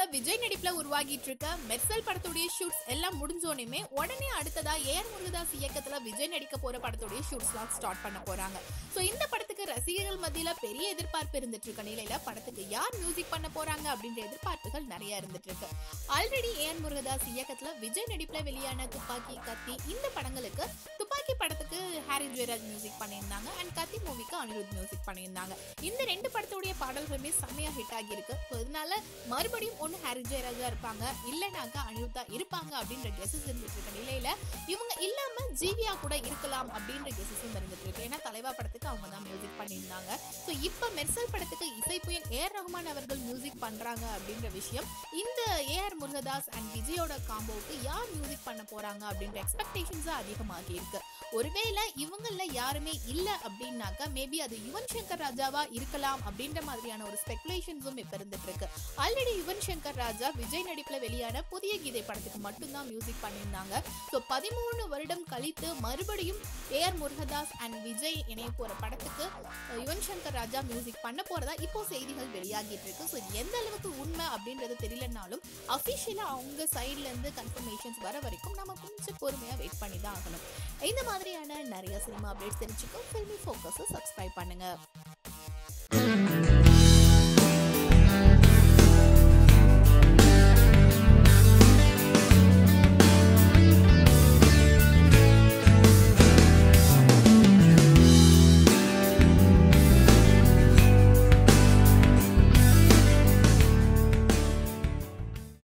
விஜய் நடிப்புல உருவாகிட்டு இருக்க மெர்சல் படத்துடைய ஷூட்ஸ் எல்லாம் முடிஞ்சோனையுமே உடனே அடுத்ததா ஏஆர் முருகதாஸ் இயக்கத்துல விஜய் நடிக்க போற படத்துடைய ஷூட்ஸ்லாம் ஸ்டார்ட் பண்ண போறாங்க சோ இந்த படத்துக்கு ரசிகர்கள் மத்தியில பெரிய எதிர்பார்ப்பு இருந்துட்டு இருக்க நிலையில படத்துக்கு யார் மியூசிக் பண்ண போறாங்க அப்படின்ற எதிர்பார்ப்புகள் நிறைய இருந்துட்டு இருக்கு ஆல்ரெடி ஏஆர் முருகதாஸ் இயக்கத்துல விஜய் நடிப்புல வெளியான துப்பாக்கி கத்தி இந்த படங்களுக்கு துப்பாக்கி படத்துக்கு ஹாரி ஜெயராஜ் மியூசிக் பண்ணியிருந்தாங்க அண்ட் கத்தி மூவிக்கு அனிருத் மியூசிக் பண்ணியிருந்தாங்க இந்த ரெண்டு படத்துடைய பாடல்களுமே செம்மையா ஹிட் ஆகியிருக்கு ஸோ இதனால மறுபடியும் ஒன்று ஹாரி ஜெயராஜா இருப்பாங்க இல்லைனாக்கா அனிருத்தா இருப்பாங்க அப்படின்ற கெசஸ் இருந்துட்டு இருக்க நிலையில இவங்க இல்லாம ஜீவியா கூட இருக்கலாம் அப்படின்ற கெசஸும் இருந்துட்டு இருக்கு ஏன்னா தலைவா படத்துக்கு அவங்க தான் மியூசிக் பண்ணியிருந்தாங்க ஸோ இப்போ மெர்சல் படத்துக்கு இசை புயல் ஏஆர் ரஹ்மான் அவர்கள் மியூசிக் பண்றாங்க அப்படின்ற விஷயம் இந்த ஏஆர் முருகதாஸ் அண்ட் விஜயோட காம்போவுக்கு யார் மியூசிக் பண்ண போறாங்க அப்படின்ற எக்ஸ்பெக்டேஷன்ஸ் அதிகமாகி இருக்கு ஒருவேளை இவங்கள யாருமே இல்ல அப்படின்னாக்கா மேபி அது யுவன் சங்கர் ராஜாவா இருக்கலாம் அப்படின்ற மாதிரியான ஒரு ஸ்பெகுலேஷன்ஸும் இப்ப இருந்துட்டு இருக்கு ஆல்ரெடி யுவன் சங்கர் ராஜா விஜய் நடிப்புல வெளியான புதிய கீதை படத்துக்கு மட்டும்தான் மியூசிக் பண்ணியிருந்தாங்க ஸோ பதிமூணு வருடம் கழித்து மறுபடியும் ஏஆர் முருகதாஸ் அண்ட் விஜய் இணைய போற படத்துக்கு அஹ், யுவன் சங்கர் ராஜா மியூசிக் பண்ண போறதா இப்போ செய்திகள் வெளியாகிட்டு இருக்கு ஸோ இது எந்த அளவுக்கு உண்மை அப்படின்றது தெரியலனாலும் அஃபிஷியலா அவங்க சைட்ல இருந்து கன்ஃபர்மேஷன்ஸ் வர வரைக்கும் நம்ம கொஞ்சம் பொறுமையா வெயிட் பண்ணி தான் ஆகணும் இந்த மாதிரியான நிறைய சினிமா அப்டேட்ஸ் தெரிஞ்சுக்கோ ஃபில்மி ஃபோக்கஸை சப்ஸ்கிரைப் பண்ணுங்க